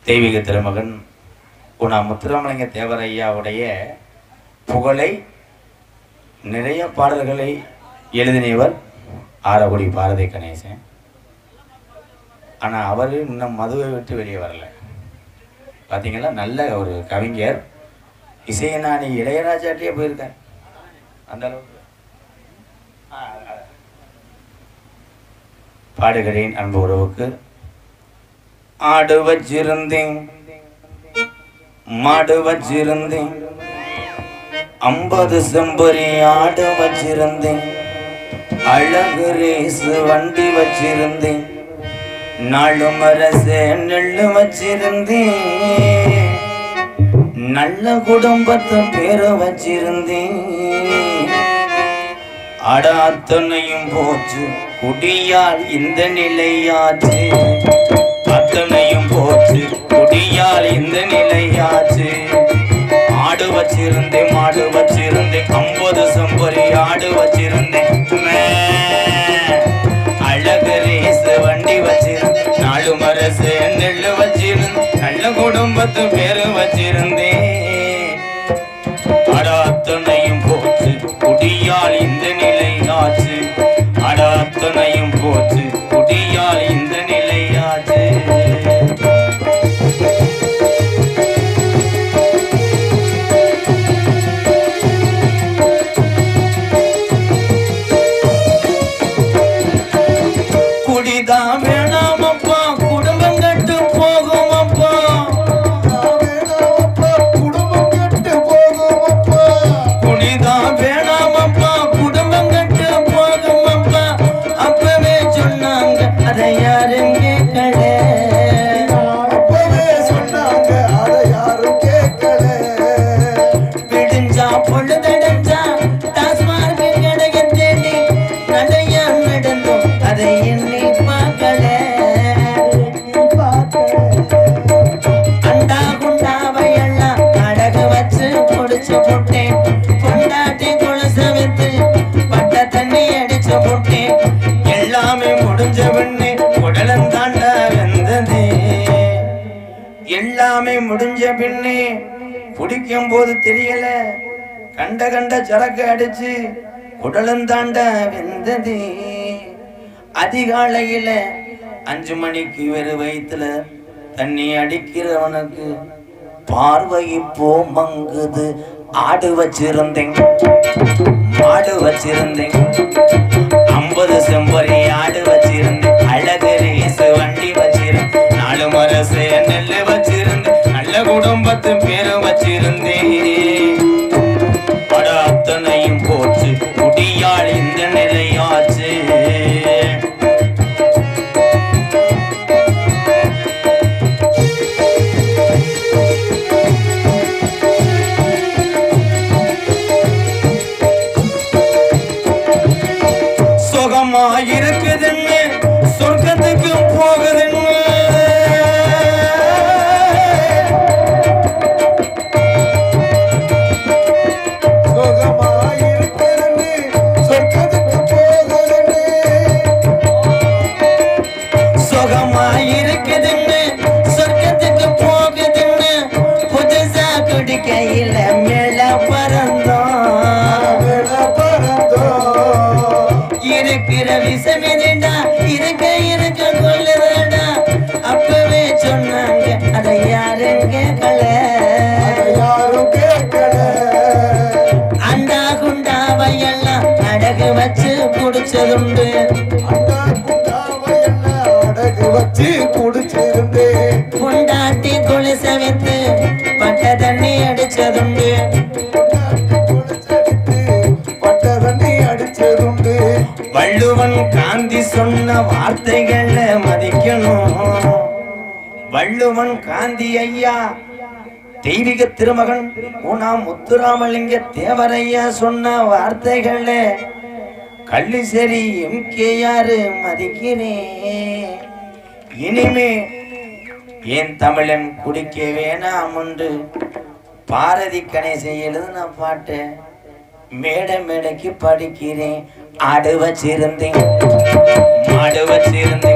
தெய்வீக திருமகன் குணா முத்துராமலிங்க தேவரையாவுடைய புகழை நிறைய பாடல்களை எழுதினவர் ஆரகுடி பாரதி கணேசன் ஆனால் அவர் இன்னும் மதுவை விட்டு வெளியே வரல பார்த்தீங்களா நல்ல ஒரு கவிஞர் இசையநாணி இளையராஜாட்டியே போயிருக்கார் அந்த அளவுக்கு ஆ, ஆ. பாடுகிறேன் அன்பு உறவுக்கு ஆடு வச்சிருந்தேன் மாடு வச்சிருந்தேன் ஐம்பது செம்பரி ஆடு வச்சிருந்தேன் அழகு ரேசு வண்டி வச்சிருந்தேன் நாலு மரசு நெல்லு வச்சிருந்தேன் நல்ல குடும்பத்தை பேரு வச்சிருந்தேன் அட அத்தனையும் போச்சு குடியால் இந்த நிலையாச்சு அத்தனையும் போச்சு குடியால் இந்த நிலையாச்சு ஆடு வச்சிருந்தேன் மாடு வச்சிருந்தேன் ஐம்பது செம்பரி ஆடு வச்சிருந்தேன் மே. அழகு ரேசு வண்டி வச்சிருந்தேன் நாலு மரசு நெல்லு வச்சிருந்தேன் நல்ல குடும்பத்து பேரு வச்சிருந்தேன் அட அத்தனையும் போச்சு குடியால் இந்த நிலையாச்சு அட அத்தனையும் போச்சு குடியால் இந்த நிலையாச்சு குடிதான் வேணாமப்பா குடும்பம் கட்டு போகும் அப்பா குடும்பம் கெட்டு போகும் அப்பா குடிதான் வேணாமப்பா குடும்பம் கட்டு போகும் அப்பா அப்பவே சொன்னாங்க அதை யாரும் கேட்கல அப்பவே சொன்னாங்க அதை யாரும் கேட்கல விடிஞ்சா பொழுதடைஞ்சா டாஸ்மார்க் கடையை தேடி நடையா நடந்தோம் அதை எண்ணி பார்க்கல அண்டா குண்டாவை எல்லாம் அடகு வச்சு புடிச்சு போட்டேன் பொண்டாட்டி குளச வித்து பட்ட தண்ணி அடிச்சு போட்டேன் எல்லாமே முடிஞ்ச பின்னே உடலம் தாண்டா வந்தது எல்லாமே முடிஞ்ச பின்னே குடிக்கும் போது தெரியல கண்ட கண்ட சரக்கு அடிச்சு குடலம் தாண்ட வெந்தது அதிகாலையில அஞ்சு மணிக்கு வெறு வயிற்றுல தண்ணி அடிக்கிறவனுக்கு பார்வை இப்போ மங்குது ஆடு வச்சிருந்தேன் மாடு வச்சிருந்தேன் ஐம்பது செம்பரி ஆடு வச்சிருந்தேன் அழகு ரேசு வண்டி வச்சிருந்தேன் நாலு மரசு நெல்லு வச்சிருந்தேன் நல்ல குடும்பத்து பேரு வச்சிருந்தேன் பட அத்தனையும் போச்சு குடியால் இந்த நிலையாச்சு சுகமா இருக்குதுன்னு சொர்க்கத்துக்கு போகுதுன்னு சுகமாயிருக்கிறன்னு சொர்க்கத்துக்கு போகிறன்னு சுகமா இருக்குதுன்னு சொர்க்கத்துக்கு போகுதுன்னு புதுசா குடிக்கையில மேல பறந்தோம் விட பறந்தோம் இருக்கிற விஷமிதிடா இருக்க இருக்க கொள்ளுதடா அப்பவே சொன்னாங்க அதை யாரும் கேட்கல அதை யாரும் கேட்கல அண்டா குண்டாவை எல்லாம் அடகு வச்சு குடிச்சதுண்டு அண்டா குண்டாவை எல்லாம் அடகு வச்சு குடிச்சிருந்தேன் கொண்டாட்டி குளிச வைத்து பட்ட தண்ணி அடிச்சதுண்டு குடிச்செடுத்து பட்ட தண்ணி அடிச்சதுண்டு வள்ளுவன் காந்தி சொன்ன வார்த்தைகளை மதிக்கணும் வள்ளுவன் காந்தி ஐயா தெய்வீக திருமகன் உனா முத்துராமலிங்க தேவரையா சொன்ன வார்த்தைகளை கள்ளிசேரி எம்கேயாரு மதிக்கிறேன் இனிமே ஏன் தமிழன் குடிக்க வேணாம் என்று பாரதி கணேசன் எழுதின பாட்டை மேடை மேடைக்கு படிக்கிறேன் ஆடு வச்சிருந்தேன் மாடு வச்சிருந்தேன்